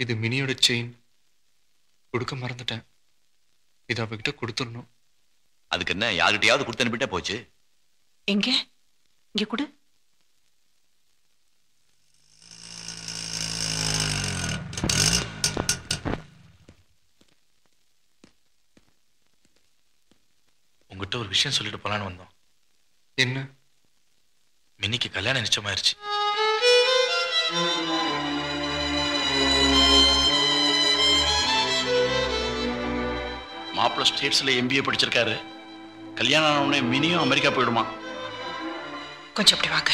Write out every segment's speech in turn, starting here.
இது மினியோட செயின் கொடுக்க மறந்துட்டேன் இது அவகிட்ட கொடுத்துடணும் அதுக்கு என்ன யார்கிட்டயாவது கொடுத்து அனுப்பிட்டா போச்சு எங்க இங்க கொடு உங்ககிட்ட ஒரு விஷயம் சொல்லிட்டு போலான்னு வந்தோம் என்ன மினிக்கு கல்யாணம் நிச்சயமாயிருச்சு மாப்பிள்ள ஸ்டேட்ஸ்ல எம்பிஏ படிச்சிருக்காரு கல்யாணம் ஆன உடனே மினியும் அமெரிக்கா போயிடுமா கொஞ்சம் அப்படி வாங்க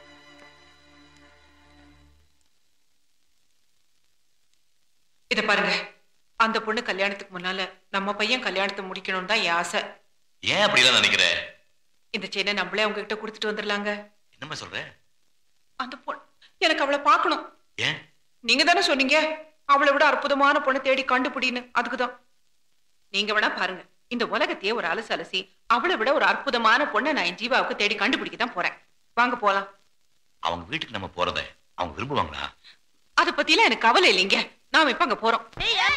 இத பாருங்க அந்த பொண்ணு கல்யாணத்துக்கு முன்னால நம்ம பையன் கல்யாணத்தை முடிக்கணும்னு தான் என் ஆசை ஏன் அப்படிலாம் நினைக்கிற இந்த செயினை நம்மளே அவங்க கிட்ட கொடுத்துட்டு வந்துடலாங்க என்னம்மா சொல்ற அந்த பொண்ணு எனக்கு அவளை பார்க்கணும் ஏன் நீங்க தானே சொன்னீங்க அவளை விட அற்புதமான பொண்ணை தேடி கண்டுபிடின்னு அதுக்குதான் நீங்க வேணா பாருங்க இந்த உலகத்தையே ஒரு அலசு அலசி அவளை விட ஒரு அற்புதமான பொண்ணை நான் என் ஜீவாவுக்கு தேடி கண்டுபிடிக்க தான் போறேன் வாங்க போலாம் அவங்க வீட்டுக்கு நம்ம போறத அவங்க விரும்புவாங்களா அத பத்திலாம் எனக்கு கவலை இல்லைங்க நாம இப்ப அங்க போறோம்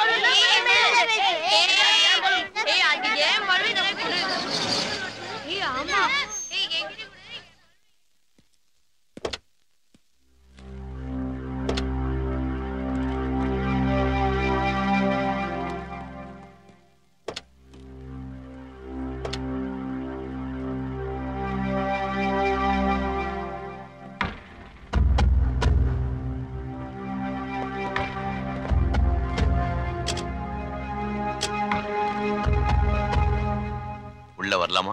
உள்ள வரலாமா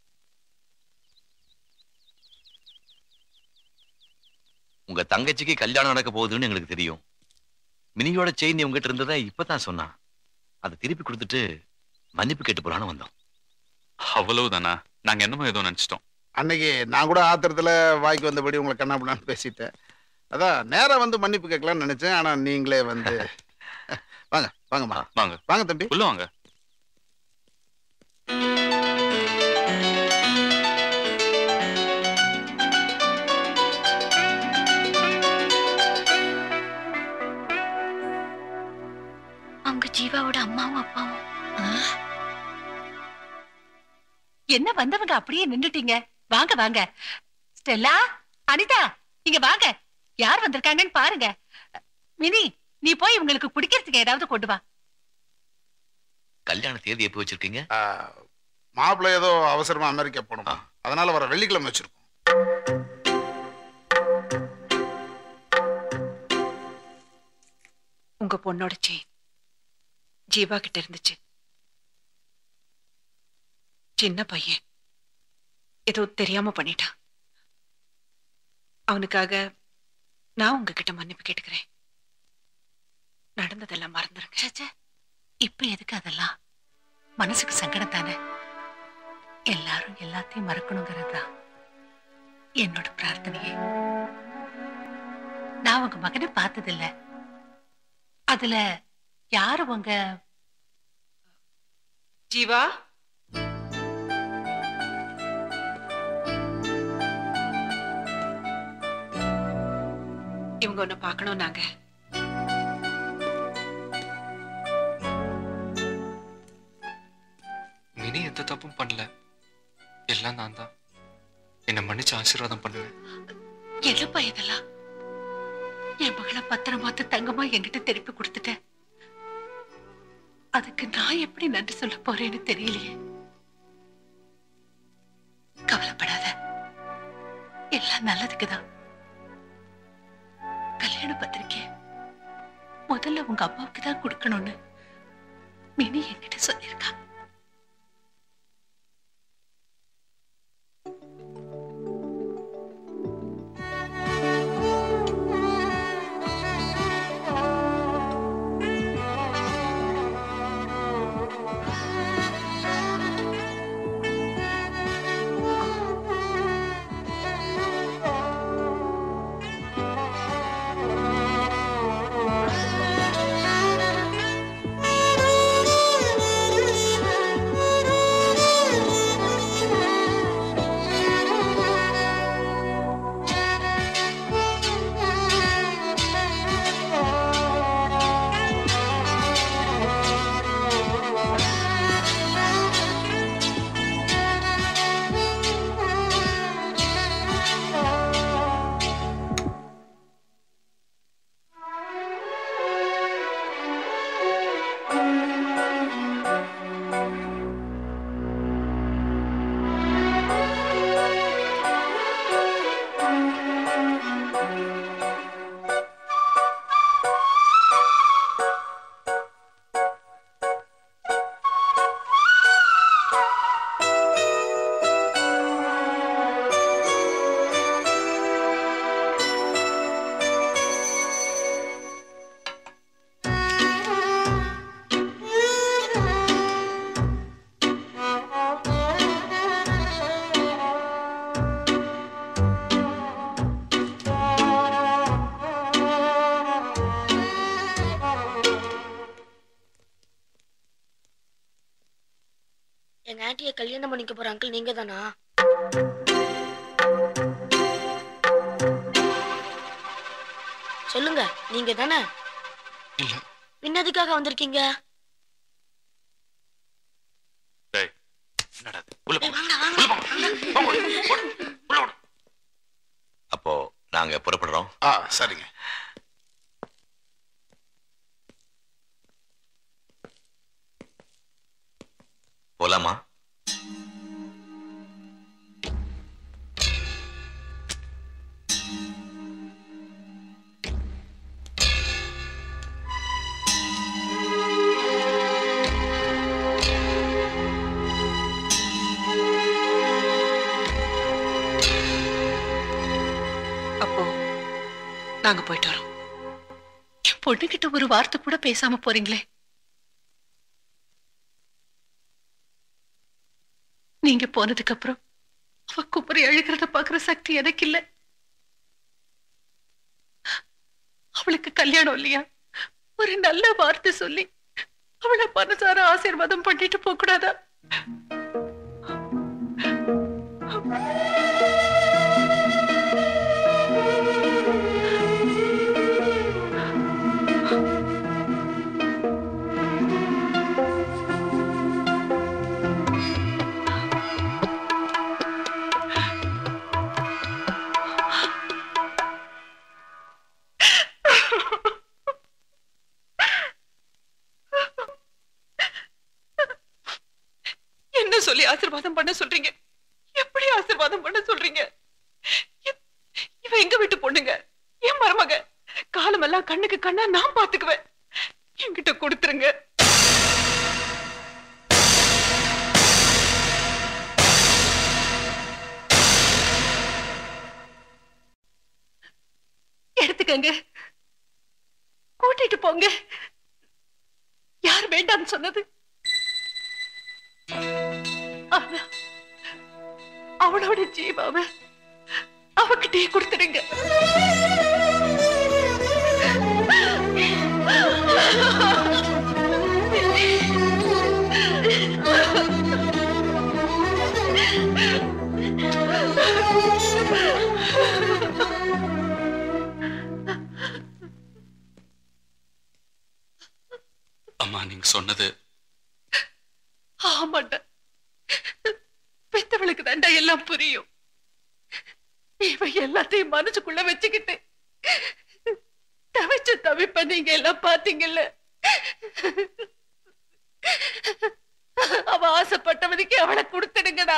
உங்க தங்கச்சிக்கு கல்யாணம் நடக்க போகுதுன்னு எங்களுக்கு தெரியும் மினியோட செயின் உங்ககிட்ட இருந்ததை இப்பதான் சொன்னான் அதை திருப்பி கொடுத்துட்டு மன்னிப்பு கேட்டு போலான்னு வந்தோம் அவ்வளவுதானா நாங்க என்னமோ ஏதோ நினைச்சிட்டோம் அன்னைக்கு நான் கூட ஆத்திரத்துல வாய்க்கு வந்தபடி உங்களை கண்ணாப்பிடான்னு பேசிட்டேன் அதான் நேரா வந்து மன்னிப்பு கேட்கலாம்னு நினைச்சேன் ஆனா நீங்களே வந்து வாங்க வாங்கம்மா வாங்க வாங்க தம்பி உள்ள வாங்க அவங்க ஜீவாவோட அம்மாவும் அப்பாவும் என்ன வந்தவங்க அப்படியே நின்னுட்டீங்க வாங்க வாங்க ஸ்டெல்லா அனிதா இங்க வாங்க யார் வந்திருக்காங்கன்னு பாருங்க மினி நீ போய் இவங்களுக்கு குடிக்கிறதுக்கு ஏதாவது கொண்டு வா கல்யாண தேதி எப்போ வச்சிருக்கீங்க மாப்பிள்ளை ஏதோ அவசரமா அமெரிக்கா போகணும் அதனால வர வெள்ளிக்கிழமை வச்சிருக்கோம் உங்க பொண்ணோட செயின் ஜீவா கிட்ட இருந்துச்சு சின்ன பையன் ஏதோ தெரியாம பண்ணிட்டான் அவனுக்காக நான் உங்ககிட்ட மன்னிப்பு கேட்டுக்கிறேன் நடந்ததெல்லாம் மறந்துருங்க ச்சே, இப்ப எதுக்கு அதெல்லாம் மனசுக்கு சங்கடம் தானே எல்லாரும் எல்லாத்தையும் மறக்கணுங்கிறதா என்னோட பிரார்த்தனையே நான் உங்க மகனை பார்த்ததில்ல அதுல யாரு உங்க ஜீவா இவங்க ஒண்ணு பார்க்கணும் நாங்க மினி எந்த தப்பும் பண்ணல எல்லாம் நான் தான் என்னை மன்னிச்சு ஆசீர்வாதம் பண்ணுவேன் எழுப்பா இதெல்லாம் என் மகளை பத்திரமாத்து தங்கமா என்கிட்ட திருப்பி கொடுத்துட்டேன் அதுக்கு நான் எப்படி நன்றி சொல்ல போறேன்னு தெரியலையே கவலைப்படாத எல்லாம் நல்லதுக்குதான் கல்யாண பத்திரிக்கை முதல்ல உங்க அம்மாவுக்கு தான் கொடுக்கணும்னு மினி என்கிட்ட சொல்லியிருக்கா ஆ என் ஆண்டியை கல்யாணம் பண்ணிக்க போற அங்கிள் நீங்க தானா சொல்லுங்க நீங்க தானே இல்ல பின்னதுக்காக வந்திருக்கீங்க டேய் என்னடா இது? உள்ள போ. அப்போ நாங்க புறப்படுறோம் ஆ சரிங்க போலாமா அப்போ நாங்க போயிட்டு வரோம் என் பொண்ணுகிட்ட ஒரு வார்த்தை கூட பேசாம போறீங்களே நீங்க போனதுக்கு அப்புறம் அவ குப்புறி அழுகிறத பாக்குற சக்தி எனக்கு இல்ல அவளுக்கு கல்யாணம் இல்லையா ஒரு நல்ல வார்த்தை சொல்லி அவளை மனசார ஆசீர்வாதம் பண்ணிட்டு போக கூடாதா என்ன சொல்லி ஆசீர்வாதம் பண்ண சொல்றீங்க எப்படி ஆசீர்வாதம் பண்ண சொல்றீங்க இ- இவ எங்க வீட்டு பொண்ணுங்க என் மருமக காலமெல்லாம் கண்ணுக்கு கண்ணா நான் பாத்துக்குவேன் என்கிட்ட கொடுத்துருங்க எடுத்துக்கங்க கூட்டிட்டு போங்க யார் வேண்டாம்னு சொன்னது ஆனா அவளோட ஜீவாவ அவகிட்டே கொடுத்துடுங்க அம்மா நீங்க சொன்னது ஆமாண்டா பெத்தவளுக்கு தாண்டா எல்லாம் புரியும் இவ எல்லாத்தையும் மனசுக்குள்ள வச்சுக்கிட்டு தவிச்ச தவிப்ப நீங்க எல்லாம் பாத்தீங்கல்ல அவ ஆசைப்பட்டவனுக்கு அவளை கொடுத்துடுங்கடா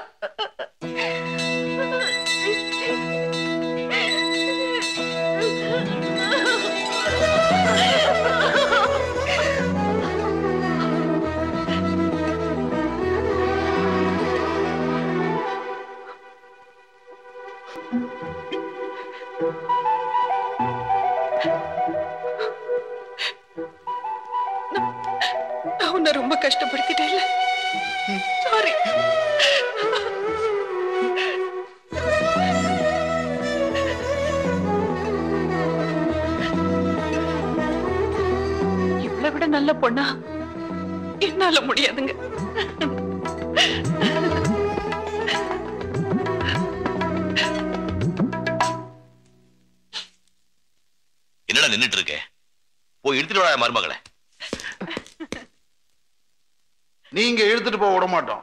நான் உன்னை ரொம்ப கஷ்டப்படுத்திட்டேன்ல சாரி இவ்வளவு விட நல்ல பொண்ணா என்னால முடியாதுங்க என்னடா நின்னுட்டு இருக்க போய் எடுத்துட்டு வாடா மருமகளை நீங்க இழுத்துட்டு போக விட மாட்டோம்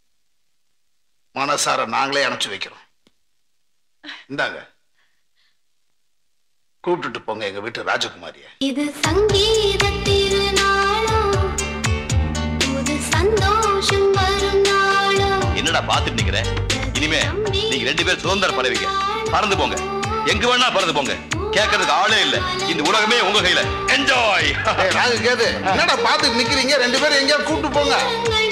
மனசார நாங்களே அனுப்பிச்சு வைக்கிறோம் இந்தாங்க கூப்பிட்டுட்டு போங்க எங்க வீட்டு ராஜகுமாரிய இது சங்கீத திருநாளம் புது சந்தோஷம் வரும் நாளம் என்னடா பாத்துட்டு நிக்கிற இனிமே நீங்க ரெண்டு பேரும் சுதந்திர பறவைங்க பறந்து போங்க எங்க வேணா பறந்து போங்க கேட்கறதுக்கு ஆளே இல்ல இந்த உலகமே உங்க கையில என்ஜாய் ராகு கேது என்னடா பாத்துட்டு நிக்கிறீங்க ரெண்டு பேரும் எங்கேயா கூப்பிட்டு போங்க உங்கள்